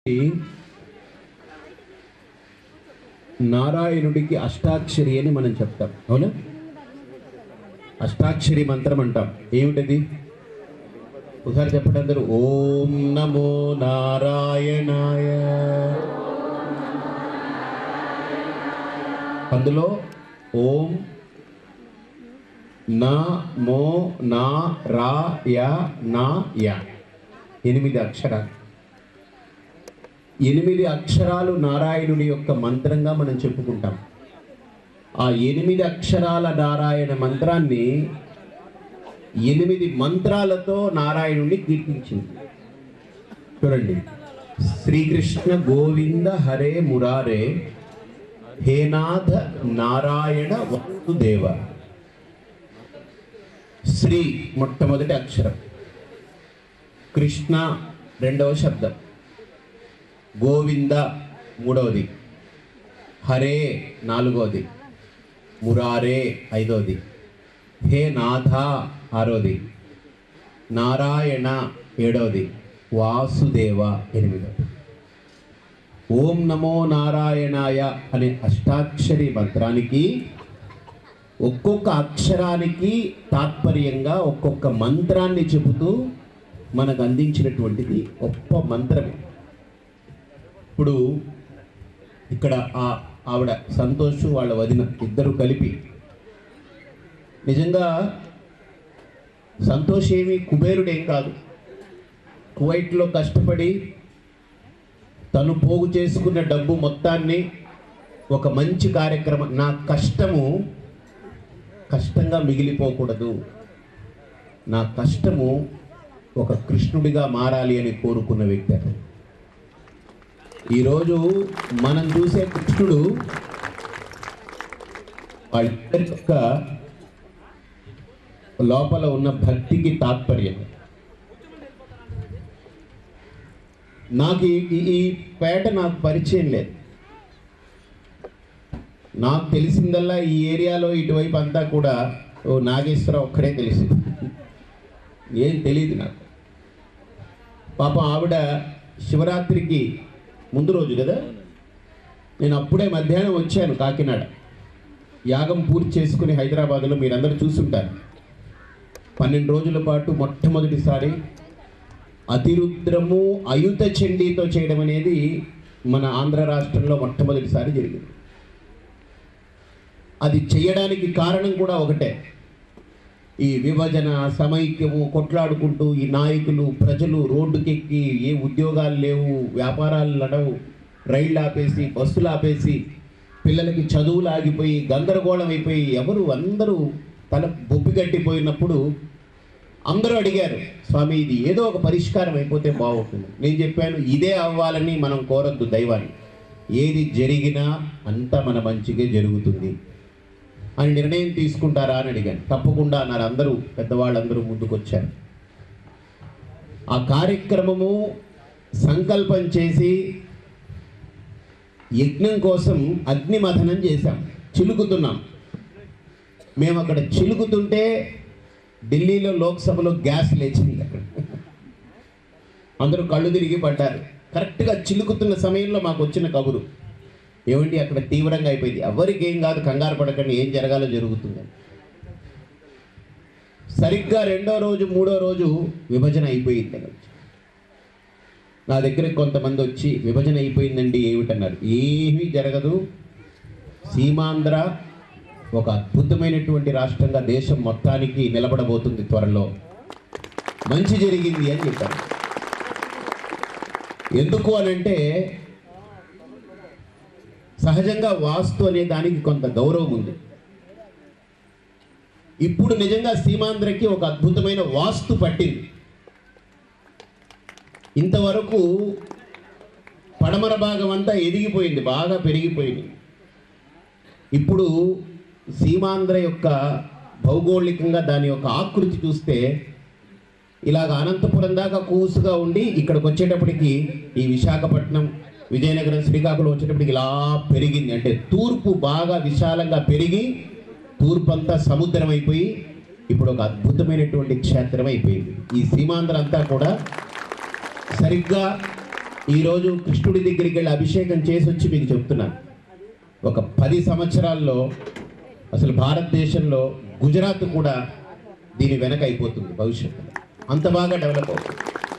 నారాయణుడికి అష్టాక్షరి అని మనం చెప్తాం అవునా అష్టాక్షరి మంత్రం అంటాం ఏమిటది ఒకసారి చెప్పండి అందరూ ఓం నమో నారాయణాయ అందులో ఓం నా మో నా రా యా నా యా ఎనిమిది అక్షరాలు ఎనిమిది అక్షరాలు నారాయణుడి యొక్క మంత్రంగా మనం చెప్పుకుంటాం ఆ ఎనిమిది అక్షరాల నారాయణ మంత్రాన్ని ఎనిమిది మంత్రాలతో నారాయణుడిని కీర్తించింది చూడండి శ్రీకృష్ణ గోవింద హరే మురారే హేనాథ నారాయణ వసుదేవ శ్రీ మొట్టమొదటి అక్షరం కృష్ణ రెండవ శబ్దం గోవింద మూడవది హరే నాలుగవది మురారే ఐదవది హే నాథ ఆరోది నారాయణ ఏడవది వాసుదేవ ఎనిమిదవది ఓం నమో నారాయణాయ అనే అష్టాక్షరి మంత్రానికి ఒక్కొక్క అక్షరానికి తాత్పర్యంగా ఒక్కొక్క మంత్రాన్ని చెబుతూ మనకు అందించినటువంటిది గొప్ప మంత్రమే ఇప్పుడు ఇక్కడ ఆ ఆవిడ సంతోష్ వాళ్ళ వదిన ఇద్దరు కలిపి నిజంగా సంతోష్ ఏమి కుబేరుడేం కాదు కువైట్లో కష్టపడి తను పోగు చేసుకున్న డబ్బు మొత్తాన్ని ఒక మంచి కార్యక్రమం నా కష్టము కష్టంగా మిగిలిపోకూడదు నా కష్టము ఒక కృష్ణుడిగా మారాలి అని కోరుకున్న వ్యక్తి అతను ఈరోజు మనం చూసే కృష్ణుడు వాళ్ళిద్దరి యొక్క లోపల ఉన్న భక్తికి తాత్పర్యం నాకు ఈ- ఈ ఈ పేట నాకు పరిచయం లేదు నాకు తెలిసిందల్లా ఈ ఏరియాలో ఇటువైపు అంతా కూడా ఓ నాగేశ్వరరావు ఒక్కడే తెలుసు ఏం తెలియదు నాకు పాపం ఆవిడ శివరాత్రికి ముందు రోజు కదా నేను అప్పుడే మధ్యాహ్నం వచ్చాను కాకినాడ యాగం పూర్తి చేసుకుని హైదరాబాద్లో మీరందరూ చూసుంటారు పన్నెండు రోజుల పాటు మొట్టమొదటిసారి అతిరుద్రము అయుత చండీతో చేయడం అనేది మన ఆంధ్ర రాష్ట్రంలో మొట్టమొదటిసారి జరిగింది అది చేయడానికి కారణం కూడా ఒకటే ఈ విభజన సమైక్యము కొట్లాడుకుంటూ ఈ నాయకులు ప్రజలు రోడ్డుకెక్కి ఏ ఉద్యోగాలు లేవు వ్యాపారాలు నడవు రైళ్ళు ఆపేసి బస్సులు ఆపేసి పిల్లలకి చదువులు ఆగిపోయి గందరగోళం అయిపోయి ఎవరు అందరూ తల బొబ్బి గట్టిపోయినప్పుడు అందరూ అడిగారు స్వామి ఇది ఏదో ఒక పరిష్కారం అయిపోతే బాగుంటుంది నేను చెప్పాను ఇదే అవ్వాలని మనం కోరద్దు దైవాన్ని ఏది జరిగినా అంతా మన మంచిగా జరుగుతుంది అని నిర్ణయం తీసుకుంటారా అని అడిగాను తప్పకుండా అన్నారు అందరూ పెద్దవాళ్ళందరూ ముందుకొచ్చారు ఆ కార్యక్రమము సంకల్పం చేసి యజ్ఞం కోసం అగ్నిమథనం చేశాం చిలుకుతున్నాం మేము అక్కడ చిలుకుతుంటే ఢిల్లీలో లోక్సభలో గ్యాస్ లేచింది అక్కడ అందరూ కళ్ళు తిరిగి పడ్డారు కరెక్ట్గా చిలుకుతున్న సమయంలో మాకు వచ్చిన కబురు ఏమండి అక్కడ తీవ్రంగా అయిపోయింది ఎవరికి ఏం కాదు కంగారు పడకండి ఏం జరగాలో జరుగుతుందని సరిగ్గా రెండో రోజు మూడో రోజు విభజన అయిపోయింది అని వచ్చి. నా దగ్గరికి కొంతమంది వచ్చి విభజన అయిపోయిందండి ఏమిటన్నారు ఏమీ జరగదు సీమాంధ్ర ఒక అద్భుతమైనటువంటి రాష్ట్రంగా దేశం మొత్తానికి నిలబడబోతుంది త్వరలో మంచి జరిగింది అని చెప్పారు ఎందుకు అనంటే సహజంగా వాస్తు అనే దానికి కొంత గౌరవం ఉంది ఇప్పుడు నిజంగా సీమాంధ్రకి ఒక అద్భుతమైన వాస్తు పట్టింది ఇంతవరకు పడమర భాగం అంతా ఎదిగిపోయింది బాగా పెరిగిపోయింది ఇప్పుడు సీమాంధ్ర యొక్క భౌగోళికంగా దాని యొక్క ఆకృతి చూస్తే ఇలాగ అనంతపురం దాకా కూసుగా ఉండి ఇక్కడికి వచ్చేటప్పటికి ఈ విశాఖపట్నం విజయనగరం శ్రీకాకుళం వచ్చేటప్పటికి ఇలా పెరిగింది అంటే తూర్పు బాగా విశాలంగా పెరిగి తూర్పు అంతా సముద్రం అయిపోయి ఇప్పుడు ఒక అద్భుతమైనటువంటి క్షేత్రం అయిపోయింది ఈ సీమాంధ్ర అంతా కూడా సరిగ్గా ఈరోజు కృష్ణుడి దగ్గరికి వెళ్ళి అభిషేకం చేసి వచ్చి మీకు చెప్తున్నాను ఒక పది సంవత్సరాల్లో అసలు భారతదేశంలో గుజరాత్ కూడా దీని వెనక అయిపోతుంది భవిష్యత్తులో అంత బాగా డెవలప్ అవుతుంది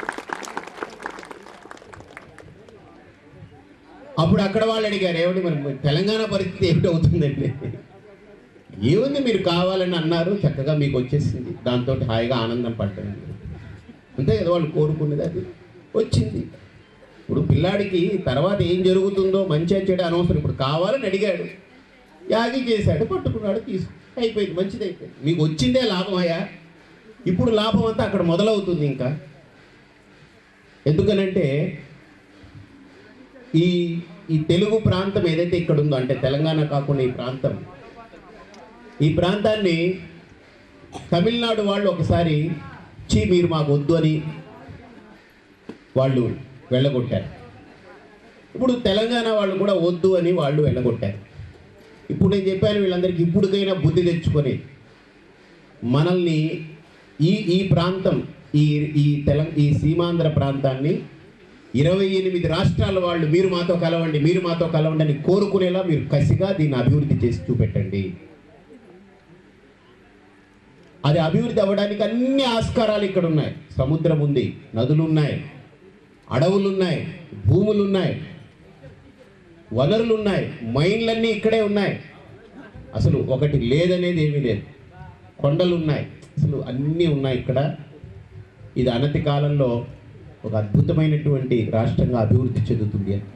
అప్పుడు అక్కడ వాళ్ళు అడిగారు ఏమిటి మరి మరి తెలంగాణ పరిస్థితి ఏమిటి అవుతుందండి ఏముంది మీరు కావాలని అన్నారు చక్కగా మీకు వచ్చేసింది దాంతో హాయిగా ఆనందం పడ్డాను అంతే కదా వాళ్ళు కోరుకునేది అది వచ్చింది ఇప్పుడు పిల్లాడికి తర్వాత ఏం జరుగుతుందో మంచిగా చెడు అనవసరం ఇప్పుడు కావాలని అడిగాడు యాగి చేశాడు పట్టుకున్నాడు తీసుకు అయిపోయింది మంచిది అయిపోయింది మీకు వచ్చిందే లాభమయ్యా ఇప్పుడు లాభం అంతా అక్కడ మొదలవుతుంది ఇంకా ఎందుకనంటే ఈ ఈ తెలుగు ప్రాంతం ఏదైతే ఇక్కడ ఉందో అంటే తెలంగాణ కాకుండా ఈ ప్రాంతం ఈ ప్రాంతాన్ని తమిళనాడు వాళ్ళు ఒకసారి చీ మీరు మాకు వద్దు అని వాళ్ళు వెళ్ళగొట్టారు ఇప్పుడు తెలంగాణ వాళ్ళు కూడా వద్దు అని వాళ్ళు వెళ్ళగొట్టారు ఇప్పుడు నేను చెప్పాను వీళ్ళందరికీ ఇప్పుడుకైనా బుద్ధి తెచ్చుకొని మనల్ని ఈ ఈ ప్రాంతం ఈ ఈ తెలం ఈ సీమాంధ్ర ప్రాంతాన్ని ఇరవై ఎనిమిది రాష్ట్రాల వాళ్ళు మీరు మాతో కలవండి మీరు మాతో కలవండి అని కోరుకునేలా మీరు కసిగా దీన్ని అభివృద్ధి చేసి చూపెట్టండి అది అభివృద్ధి అవ్వడానికి అన్ని ఆస్కారాలు ఇక్కడ ఉన్నాయి సముద్రం ఉంది నదులు ఉన్నాయి అడవులు ఉన్నాయి భూములు ఉన్నాయి వనరులు ఉన్నాయి మైన్లన్నీ ఇక్కడే ఉన్నాయి అసలు ఒకటి లేదనేది ఏమీ లేదు కొండలు ఉన్నాయి అసలు అన్నీ ఉన్నాయి ఇక్కడ ఇది అనతి కాలంలో ఒక అద్భుతమైనటువంటి రాష్ట్రంగా అభివృద్ధి చెందుతుంది అని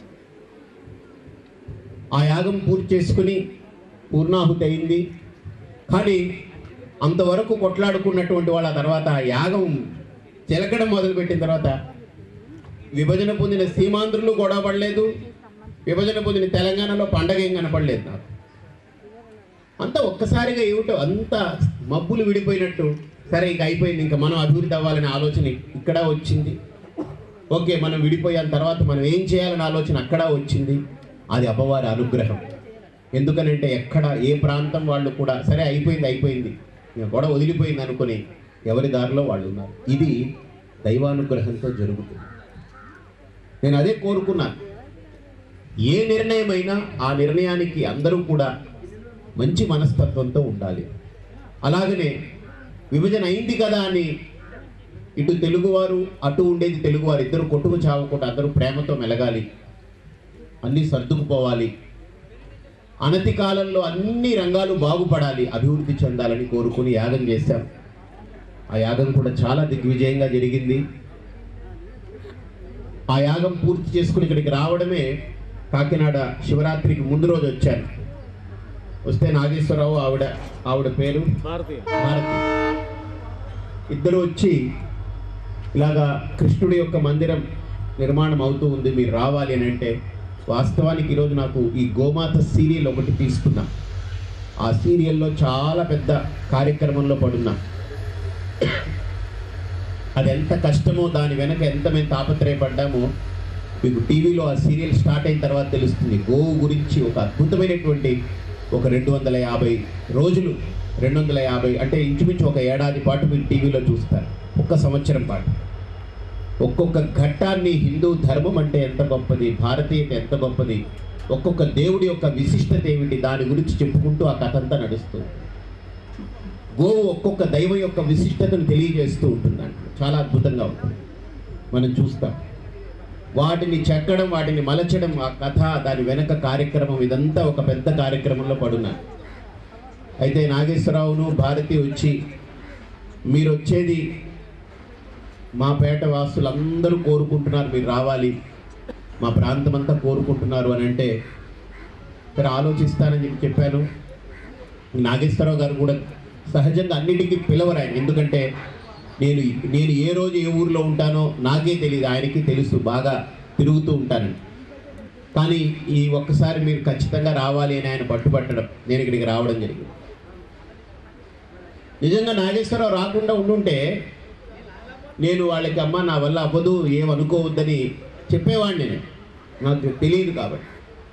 ఆ యాగం పూర్తి చేసుకుని పూర్ణాహుతి అయింది కానీ అంతవరకు కొట్లాడుకున్నటువంటి వాళ్ళ తర్వాత ఆ యాగం చిలకడం మొదలుపెట్టిన తర్వాత విభజన పొందిన సీమాంధ్రులు గొడవ పడలేదు విభజన పొందిన తెలంగాణలో పండగ ఏం కనపడలేదు నాకు అంతా ఒక్కసారిగా ఏమిటో అంత మబ్బులు విడిపోయినట్టు సరే ఇక అయిపోయింది ఇంకా మనం అభివృద్ధి అవ్వాలనే ఆలోచన ఇక్కడ వచ్చింది ఓకే మనం విడిపోయిన తర్వాత మనం ఏం చేయాలనే ఆలోచన అక్కడ వచ్చింది అది అమ్మవారి అనుగ్రహం ఎందుకనంటే ఎక్కడ ఏ ప్రాంతం వాళ్ళు కూడా సరే అయిపోయింది అయిపోయింది ఇక గొడవ వదిలిపోయింది అనుకుని ఎవరి దారిలో వాళ్ళు ఉన్నారు ఇది దైవానుగ్రహంతో జరుగుతుంది నేను అదే కోరుకున్నాను ఏ నిర్ణయమైనా ఆ నిర్ణయానికి అందరూ కూడా మంచి మనస్తత్వంతో ఉండాలి అలాగనే విభజన అయింది కదా అని ఇటు తెలుగువారు అటు ఉండేది తెలుగువారు ఇద్దరు కొట్టుకు చావకుండా అందరూ ప్రేమతో మెలగాలి అన్నీ సర్దుకుపోవాలి అనతి కాలంలో అన్ని రంగాలు బాగుపడాలి అభివృద్ధి చెందాలని కోరుకుని యాగం చేశాం ఆ యాగం కూడా చాలా దిగ్విజయంగా జరిగింది ఆ యాగం పూర్తి చేసుకుని ఇక్కడికి రావడమే కాకినాడ శివరాత్రికి ముందు రోజు వచ్చాను వస్తే నాగేశ్వరరావు ఆవిడ ఆవిడ పేరు భారతి భారతి ఇద్దరు వచ్చి ఇలాగా కృష్ణుడి యొక్క మందిరం నిర్మాణం అవుతూ ఉంది మీరు రావాలి అని అంటే వాస్తవానికి ఈరోజు నాకు ఈ గోమాత సీరియల్ ఒకటి తీసుకున్నా ఆ సీరియల్లో చాలా పెద్ద కార్యక్రమంలో పడున్నా అది ఎంత కష్టమో దాని వెనక ఎంత మేము తాపత్రయపడ్డామో మీకు టీవీలో ఆ సీరియల్ స్టార్ట్ అయిన తర్వాత తెలుస్తుంది గోవు గురించి ఒక అద్భుతమైనటువంటి ఒక రెండు వందల యాభై రోజులు రెండు వందల యాభై అంటే ఇంచుమించు ఒక ఏడాది పాటు మీరు టీవీలో చూస్తారు ఒక్క సంవత్సరం పాటు ఒక్కొక్క ఘట్టాన్ని హిందూ ధర్మం అంటే ఎంత గొప్పది భారతీయత ఎంత గొప్పది ఒక్కొక్క దేవుడి యొక్క విశిష్టత ఏమిటి దాని గురించి చెప్పుకుంటూ ఆ కథ అంతా నడుస్తుంది గోవు ఒక్కొక్క దైవం యొక్క విశిష్టతను తెలియజేస్తూ ఉంటుందంట చాలా అద్భుతంగా ఉంటుంది మనం చూస్తాం వాటిని చెక్కడం వాటిని మలచడం ఆ కథ దాని వెనక కార్యక్రమం ఇదంతా ఒక పెద్ద కార్యక్రమంలో పడున్నారు అయితే నాగేశ్వరరావును భారతి వచ్చి మీరు వచ్చేది మా పేట వాసులందరూ కోరుకుంటున్నారు మీరు రావాలి మా ప్రాంతం అంతా కోరుకుంటున్నారు అని అంటే సరే ఆలోచిస్తానని చెప్పి చెప్పాను నాగేశ్వరరావు గారు కూడా సహజంగా అన్నిటికీ పిలవరు ఆయన ఎందుకంటే నేను నేను ఏ రోజు ఏ ఊర్లో ఉంటానో నాకే తెలియదు ఆయనకి తెలుసు బాగా తిరుగుతూ ఉంటానని కానీ ఈ ఒక్కసారి మీరు ఖచ్చితంగా రావాలి అని ఆయన పట్టుబట్టడం నేను ఇక్కడికి రావడం జరిగింది నిజంగా నాగేశ్వరరావు రాకుండా ఉండుంటే నేను వాళ్ళకి అమ్మ నా వల్ల అవ్వదు ఏమనుకోవద్దని చెప్పేవాడిని నేను నాకు తెలియదు కాబట్టి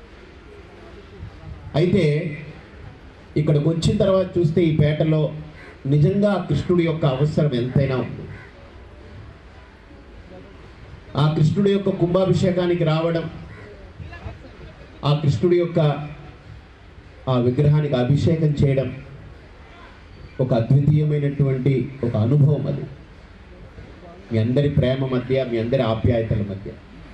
అయితే ఇక్కడికి వచ్చిన తర్వాత చూస్తే ఈ పేటలో నిజంగా కృష్ణుడి యొక్క అవసరం ఎంతైనా ఉంది ఆ కృష్ణుడి యొక్క కుంభాభిషేకానికి రావడం ఆ కృష్ణుడి యొక్క ఆ విగ్రహానికి అభిషేకం చేయడం ఒక అద్వితీయమైనటువంటి ఒక అనుభవం అది మీ అందరి ప్రేమ మధ్య మీ అందరి ఆప్యాయతల మధ్య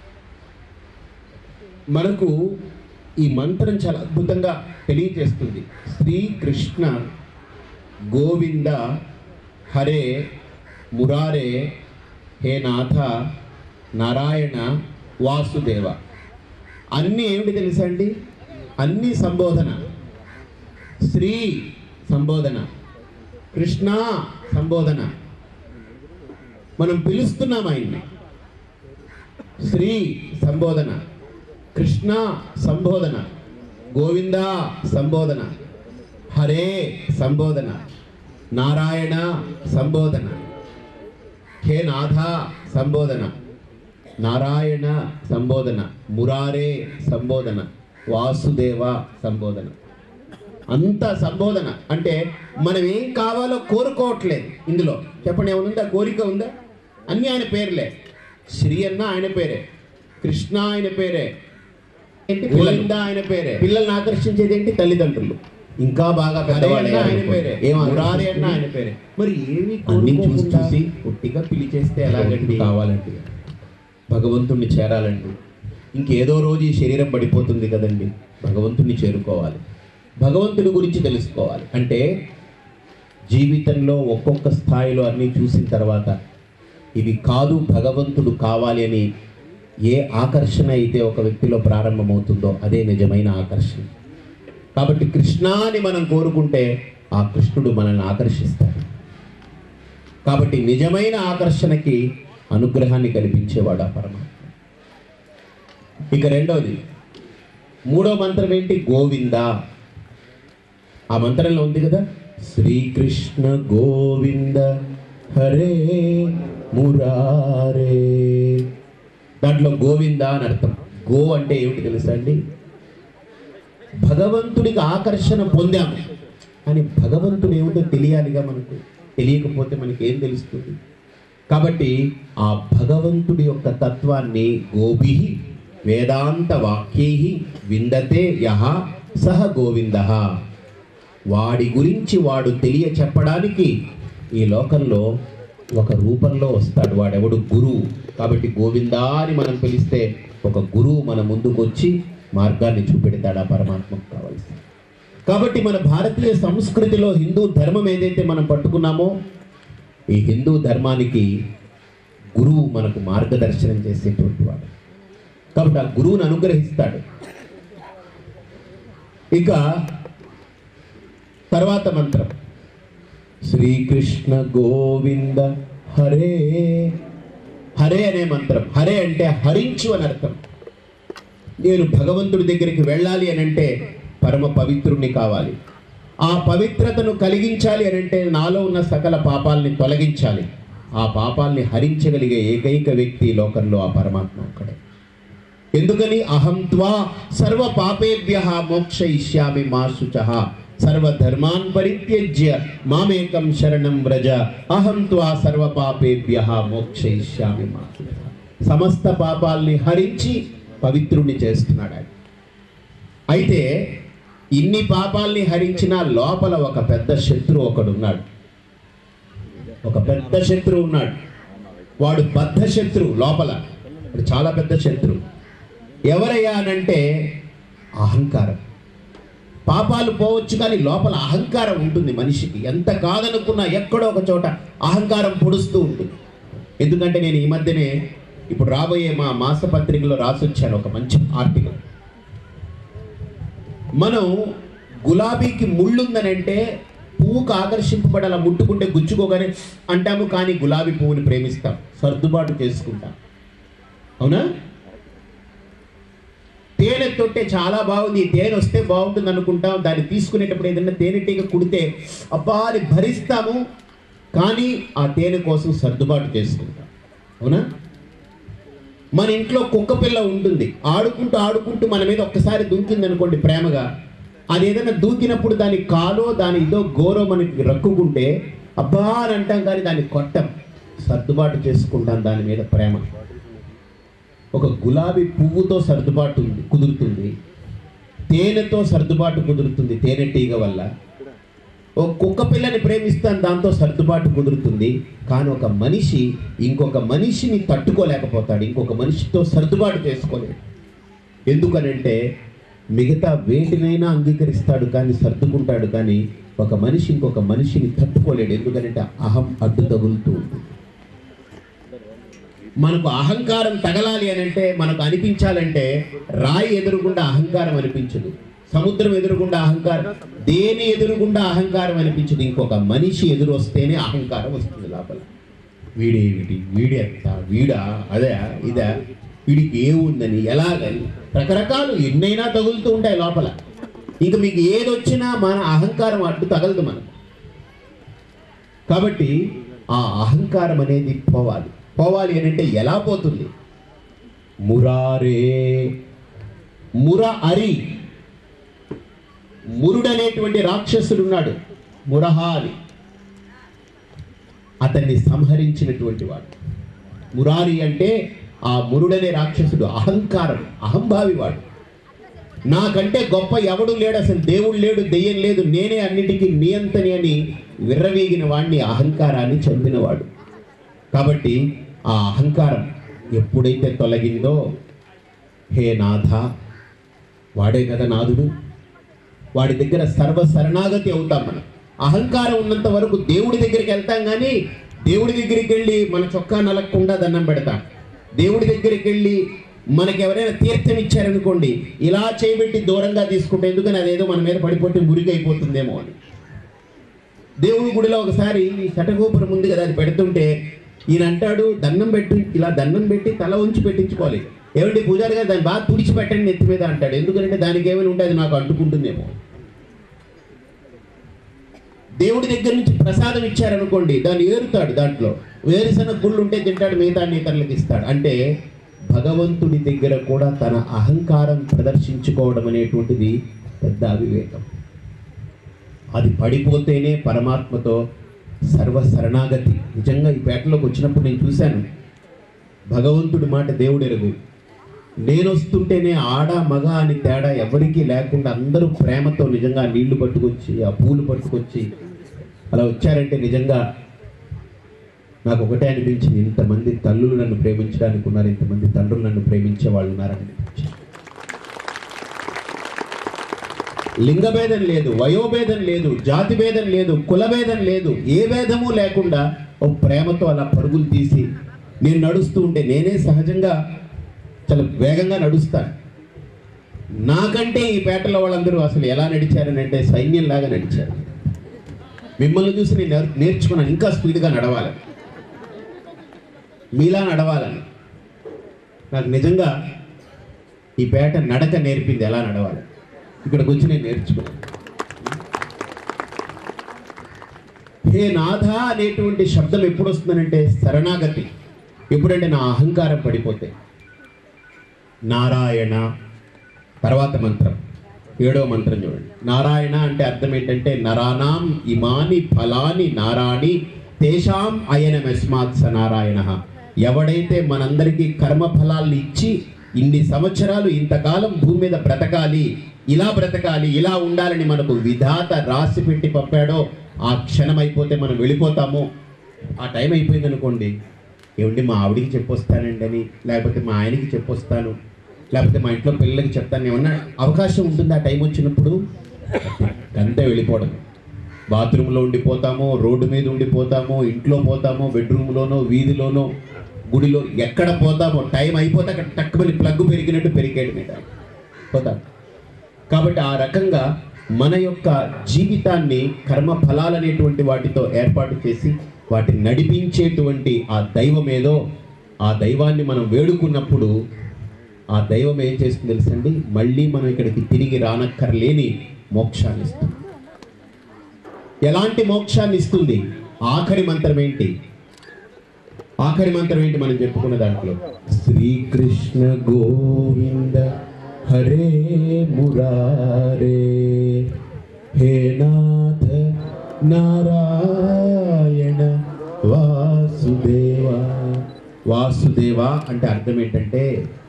మనకు ఈ మంత్రం చాలా అద్భుతంగా తెలియజేస్తుంది శ్రీకృష్ణ గోవింద హరే మురారే హే నాథ నారాయణ వాసుదేవ అన్నీ ఏమిటి తెలుసా అండి అన్నీ సంబోధన శ్రీ సంబోధన కృష్ణ సంబోధన మనం పిలుస్తున్నాం ఆయన్ని శ్రీ సంబోధన కృష్ణ సంబోధన గోవింద సంబోధన హరే సంబోధన నారాయణ సంబోధన హే నాథ సంబోధన నారాయణ సంబోధన మురారే సంబోధన వాసుదేవ సంబోధన అంత సంబోధన అంటే మనం ఏం కావాలో కోరుకోవట్లేదు ఇందులో చెప్పండి ఏమనుందా కోరిక ఉందా అన్నీ ఆయన పేర్లే శ్రీ అన్న ఆయన పేరే కృష్ణ ఆయన పేరే ఏంటి గోవింద ఆయన పేరే పిల్లల్ని ఆకర్షించేది ఏంటి తల్లిదండ్రులు ఇంకా బాగా పెద్దవాళ్ళు ఆయన పేరే మురారి అన్న ఆయన పేరే మరి ఏమి అన్ని చూసి చూసి పుట్టిగా పిలిచేస్తే ఎలాగండి కావాలండి భగవంతుణ్ణి చేరాలండి ఇంకేదో రోజు ఈ శరీరం పడిపోతుంది కదండి భగవంతుణ్ణి చేరుకోవాలి భగవంతుడి గురించి తెలుసుకోవాలి అంటే జీవితంలో ఒక్కొక్క స్థాయిలో అన్నీ చూసిన తర్వాత ఇవి కాదు భగవంతుడు కావాలి అని ఏ ఆకర్షణ అయితే ఒక వ్యక్తిలో ప్రారంభమవుతుందో అదే నిజమైన ఆకర్షణ కాబట్టి కృష్ణాని మనం కోరుకుంటే ఆ కృష్ణుడు మనల్ని ఆకర్షిస్తాడు కాబట్టి నిజమైన ఆకర్షణకి అనుగ్రహాన్ని కల్పించేవాడు ఆ పరమాత్మ ఇక రెండవది మూడో మంత్రం ఏంటి గోవింద ఆ మంత్రంలో ఉంది కదా శ్రీకృష్ణ గోవింద హరే మురారే దాంట్లో గోవింద అని అర్థం గో అంటే ఏమిటి తెలుసా అండి భగవంతుడికి ఆకర్షణ పొందాము కానీ భగవంతుడు ఏమిటో తెలియాలిగా మనకు తెలియకపోతే మనకి ఏం తెలుస్తుంది కాబట్టి ఆ భగవంతుడి యొక్క తత్వాన్ని గోభి వేదాంత వాక్యై విందతే యహ సహ గోవింద వాడి గురించి వాడు తెలియ చెప్పడానికి ఈ లోకంలో ఒక రూపంలో వస్తాడు వాడెవడు గురువు కాబట్టి గోవిందా అని మనం పిలిస్తే ఒక గురువు మన ముందుకు వచ్చి మార్గాన్ని చూపెడతాడు ఆ పరమాత్మకు కావాల్సి కాబట్టి మన భారతీయ సంస్కృతిలో హిందూ ధర్మం ఏదైతే మనం పట్టుకున్నామో ఈ హిందూ ధర్మానికి గురువు మనకు మార్గదర్శనం చేసేటువంటి వాడు కాబట్టి ఆ గురువుని అనుగ్రహిస్తాడు ఇక తర్వాత మంత్రం శ్రీకృష్ణ గోవింద హరే హరే అనే మంత్రం హరే అంటే హరించు అని అర్థం నేను భగవంతుడి దగ్గరికి వెళ్ళాలి అని అంటే పరమ పవిత్రుణ్ణి కావాలి ఆ పవిత్రతను కలిగించాలి అని అంటే నాలో ఉన్న సకల పాపాల్ని తొలగించాలి ఆ పాపాల్ని హరించగలిగే ఏకైక వ్యక్తి ఈ లోకంలో ఆ పరమాత్మ ఒక్కడే ఎందుకని అహం త్వా సర్వ పాపేభ్య మోక్షయిష్యామి మా శుచ సర్వధర్మాన్ పరిత్యజ్య మామేకం శరణం వ్రజ అహం త్వా సర్వ పాపేభ్య మోక్షయిష్యామి మా శుచ సమస్త పాపాల్ని హరించి పవిత్రుణ్ణి చేస్తున్నాడు ఆయన అయితే ఇన్ని పాపాల్ని హరించిన లోపల ఒక పెద్ద శత్రువు ఒకడున్నాడు ఒక పెద్ద శత్రువు ఉన్నాడు వాడు బద్ధ శత్రువు లోపల వాడు చాలా పెద్ద శత్రువు ఎవరయ్యా అనంటే అహంకారం పాపాలు పోవచ్చు కానీ లోపల అహంకారం ఉంటుంది మనిషికి ఎంత కాదనుకున్నా ఎక్కడో ఒక చోట అహంకారం పొడుస్తూ ఉంటుంది ఎందుకంటే నేను ఈ మధ్యనే ఇప్పుడు రాబోయే మా మాసపత్రికలో రాసొచ్చాను ఒక మంచి ఆర్టికల్ మనం గులాబీకి ముళ్ళుందనంటే పువ్వుకు ఆకర్షింపబడి అలా ముట్టుకుంటే గుచ్చుకోగానే అంటాము కానీ గులాబీ పువ్వుని ప్రేమిస్తాం సర్దుబాటు చేసుకుంటాం అవునా తేనె తొట్టే చాలా బాగుంది ఈ తేనె వస్తే బాగుంటుంది అనుకుంటాం దాన్ని తీసుకునేటప్పుడు ఏదైనా తేనెటీగ కుడితే అబ్బా అది భరిస్తాము కానీ ఆ తేనె కోసం సర్దుబాటు చేసుకుంటాం అవునా మన ఇంట్లో కుక్క పిల్ల ఉంటుంది ఆడుకుంటూ ఆడుకుంటూ మన మీద ఒక్కసారి దూకింది అనుకోండి ప్రేమగా అది ఏదైనా దూకినప్పుడు దాని కాలో దాని ఇదో గోరో మనకి రక్కుకుంటే అబ్బా అని అంటాం కానీ దాన్ని కొట్టం సర్దుబాటు చేసుకుంటాం దాని మీద ప్రేమ ఒక గులాబీ పువ్వుతో సర్దుబాటు ఉంది కుదురుతుంది తేనెతో సర్దుబాటు కుదురుతుంది తేనెటీగ వల్ల ఒక కుక్క పిల్లని ప్రేమిస్తాను దాంతో సర్దుబాటు కుదురుతుంది కానీ ఒక మనిషి ఇంకొక మనిషిని తట్టుకోలేకపోతాడు ఇంకొక మనిషితో సర్దుబాటు చేసుకోలేడు ఎందుకనంటే మిగతా వేటినైనా అంగీకరిస్తాడు కానీ సర్దుకుంటాడు కానీ ఒక మనిషి ఇంకొక మనిషిని తట్టుకోలేడు ఎందుకంటే అహం అడ్డు తగులుతూ ఉంటుంది మనకు అహంకారం తగలాలి అని అంటే మనకు అనిపించాలంటే రాయి ఎదురుగుండా అహంకారం అనిపించదు సముద్రం ఎదురుగుండా అహంకారం దేని ఎదురుగుండా అహంకారం అనిపించదు ఇంకొక మనిషి ఎదురు వస్తేనే అహంకారం వస్తుంది లోపల వీడేమిటి వీడెంత వీడా అదే ఇదా వీడికి ఏముందని ఎలాగని రకరకాలు ఎన్నైనా తగులుతూ ఉంటాయి లోపల ఇంక మీకు ఏది వచ్చినా మన అహంకారం అడ్డు తగలదు మనకు కాబట్టి ఆ అహంకారం అనేది పోవాలి పోవాలి అని అంటే ఎలా పోతుంది మురారే ముర అరి మురుడనేటువంటి రాక్షసుడు ఉన్నాడు మురహ అని అతన్ని సంహరించినటువంటి వాడు మురారి అంటే ఆ మురుడనే రాక్షసుడు అహంకారం అహంభావి వాడు నాకంటే గొప్ప ఎవడు లేడు అసలు దేవుడు లేడు దెయ్యం లేదు నేనే అన్నిటికీ నియంతని అని విర్రవీగిన వాడిని అహంకారాన్ని చంపినవాడు కాబట్టి ఆ అహంకారం ఎప్పుడైతే తొలగిందో హే నాథ వాడే కదా నాథుడు వాడి దగ్గర సర్వ శరణాగతి అవుతాం మనం అహంకారం ఉన్నంత వరకు దేవుడి దగ్గరికి వెళ్తాం కానీ దేవుడి దగ్గరికి వెళ్ళి మన చొక్కా నలగకుండా దండం పెడతాం దేవుడి దగ్గరికి వెళ్ళి మనకి ఎవరైనా తీర్థం ఇచ్చారనుకోండి ఇలా చేయబెట్టి దూరంగా తీసుకుంటే ఎందుకని అదేదో మన మీద పడిపోతే మురిగి అయిపోతుందేమో అని దేవుడి గుడిలో ఒకసారి ఈ శటగోపురం ఉంది కదా అది పెడుతుంటే ఈయన అంటాడు దండం పెట్టి ఇలా దండం పెట్టి తల ఉంచి పెట్టించుకోవాలి ఏమంటే పూజారి గారు దాన్ని బాగా తుడిచి పెట్టండి నెత్తి మీద అంటాడు ఎందుకంటే దానికి ఏమైనా ఉంటే అది నాకు అంటుకుంటుందేమో దేవుడి దగ్గర నుంచి ప్రసాదం ఇచ్చారనుకోండి దాన్ని ఏరుతాడు దాంట్లో వేరుశనగ గుళ్ళు ఉంటే తింటాడు మిగతా ఇతరులకు ఇస్తాడు అంటే భగవంతుడి దగ్గర కూడా తన అహంకారం ప్రదర్శించుకోవడం అనేటువంటిది పెద్ద అవివేకం అది పడిపోతేనే పరమాత్మతో సర్వ శరణాగతి నిజంగా ఈ పేటలోకి వచ్చినప్పుడు నేను చూశాను భగవంతుడి మాట దేవుడు ఎరుగు నేను వస్తుంటేనే ఆడ మగ అని తేడా ఎవరికీ లేకుండా అందరూ ప్రేమతో నిజంగా ఆ నీళ్లు పట్టుకొచ్చి ఆ పూలు పట్టుకొచ్చి అలా వచ్చారంటే నిజంగా నాకు ఒకటే అనిపించింది ఇంతమంది తల్లులు నన్ను ప్రేమించడానికి ఉన్నారు ఇంతమంది తండ్రులు నన్ను ప్రేమించే వాళ్ళు ఉన్నారని అనిపించింది లింగభేదం లేదు వయోభేదం లేదు జాతి భేదం లేదు కులభేదం లేదు ఏ భేదము లేకుండా ఓ ప్రేమతో అలా పరుగులు తీసి నేను నడుస్తూ ఉంటే నేనే సహజంగా చాలా వేగంగా నడుస్తాను నాకంటే ఈ పేటలో వాళ్ళందరూ అసలు ఎలా నడిచారని అంటే సైన్యంలాగా నడిచారు మిమ్మల్ని చూసి నేను నేర్- నేర్చుకున్నాను ఇంకా స్పీడ్గా నడవాలి మీలా నడవాలని నాకు నిజంగా ఈ పేట నడక నేర్పింది ఎలా నడవాలి ఇక్కడికి వచ్చి నేను నేర్చుకున్నాను హే నాథ అనేటువంటి శబ్దం ఎప్పుడు వస్తుందనంటే శరణాగతి ఎప్పుడంటే నా అహంకారం పడిపోతే నారాయణ తర్వాత మంత్రం ఏడో మంత్రం చూడండి నారాయణ అంటే అర్థం ఏంటంటే నరానాం ఇమాని ఫలాని నారాణి తేషాం అయనమెస్మాత్ స నారాయణ ఎవడైతే మనందరికీ కర్మ ఫలాల్ని ఇచ్చి ఇన్ని సంవత్సరాలు ఇంతకాలం భూమి మీద బ్రతకాలి ఇలా బ్రతకాలి ఇలా ఉండాలని మనకు విధాత రాసి పెట్టి పంపాడో ఆ క్షణం అయిపోతే మనం వెళ్ళిపోతాము ఆ టైం అయిపోయింది అనుకోండి ఏమండి మా ఆవిడికి చెప్పొస్తానండి అని లేకపోతే మా ఆయనకి చెప్పొస్తాను లేకపోతే మా ఇంట్లో పిల్లలకి చెప్తాను ఏమన్నా అవకాశం ఉంటుంది ఆ టైం వచ్చినప్పుడు అంతే వెళ్ళిపోవడం బాత్రూంలో ఉండిపోతాము రోడ్డు మీద ఉండిపోతాము ఇంట్లో పోతాము బెడ్రూమ్లోనో వీధిలోనో గుడిలో ఎక్కడ పోతామో టైం అయిపోతే అక్కడ టక్కుమని ప్లగ్ పెరిగినట్టు పెరిగేది మీద పోతాం కాబట్టి ఆ రకంగా మన యొక్క జీవితాన్ని కర్మ ఫలాలనేటువంటి వాటితో ఏర్పాటు చేసి వాటిని నడిపించేటువంటి ఆ దైవం ఏదో ఆ దైవాన్ని మనం వేడుకున్నప్పుడు ఆ దైవం ఏం చేస్తుంది తెలుసండి మళ్ళీ మనం ఇక్కడికి తిరిగి రానక్కర్లేని మోక్షాన్ని ఇస్తుంది ఎలాంటి మోక్షాన్ని ఇస్తుంది ఆఖరి మంత్రం ఏంటి ఆఖరి మంత్రం ఏంటి మనం చెప్పుకున్న దాంట్లో శ్రీకృష్ణ గోవింద హరే మురారే హే నాథ నారాయణ వాసుదేవ వాసుదేవ అంటే అర్థం ఏంటంటే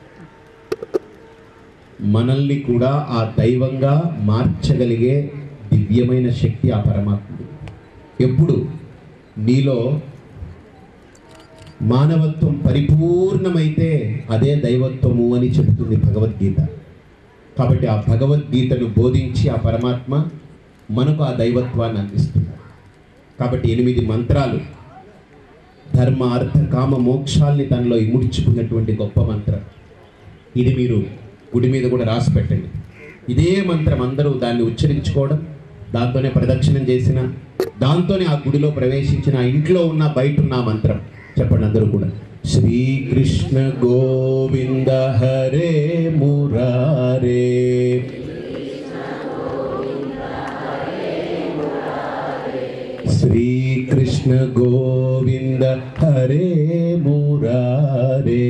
మనల్ని కూడా ఆ దైవంగా మార్చగలిగే దివ్యమైన శక్తి ఆ పరమాత్ముడు ఎప్పుడు నీలో మానవత్వం పరిపూర్ణమైతే అదే దైవత్వము అని చెబుతుంది భగవద్గీత కాబట్టి ఆ భగవద్గీతను బోధించి ఆ పరమాత్మ మనకు ఆ దైవత్వాన్ని అందిస్తున్నాడు కాబట్టి ఎనిమిది మంత్రాలు ధర్మ అర్థ కామ మోక్షాల్ని తనలో ఇముడ్చుకున్నటువంటి గొప్ప మంత్రం ఇది మీరు గుడి మీద కూడా రాసి పెట్టండి ఇదే మంత్రం అందరూ దాన్ని ఉచ్చరించుకోవడం దాంతోనే ప్రదక్షిణం చేసిన దాంతోనే ఆ గుడిలో ప్రవేశించిన ఆ ఇంట్లో ఉన్న బయట ఉన్న ఆ మంత్రం చెప్పండి అందరూ కూడా శ్రీకృష్ణ గోవింద హరే మురారే శ్రీకృష్ణ గోవింద హరే మురారే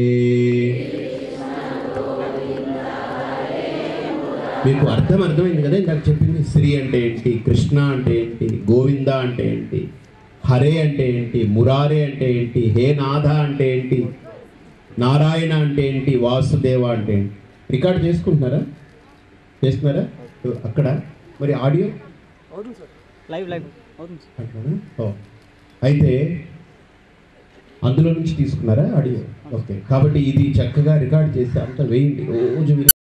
మీకు అర్థం అర్థమైంది కదా ఇందాక చెప్పింది శ్రీ అంటే ఏంటి కృష్ణ అంటే ఏంటి గోవింద అంటే ఏంటి హరే అంటే ఏంటి మురారే అంటే ఏంటి హే నాథ అంటే ఏంటి నారాయణ అంటే ఏంటి వాసుదేవ అంటే ఏంటి రికార్డ్ చేసుకుంటున్నారా చేస్తున్నారా అక్కడ మరి ఆడియో అవుతుంది సార్ లైవ్ లైవ్ అవుతుంది సార్ అట్లానా? ఓ. అయితే అందులో నుంచి తీసుకున్నారా ఆడియో ఓకే కాబట్టి ఇది చక్కగా రికార్డ్ చేసి అంత వేయండి రోజు విని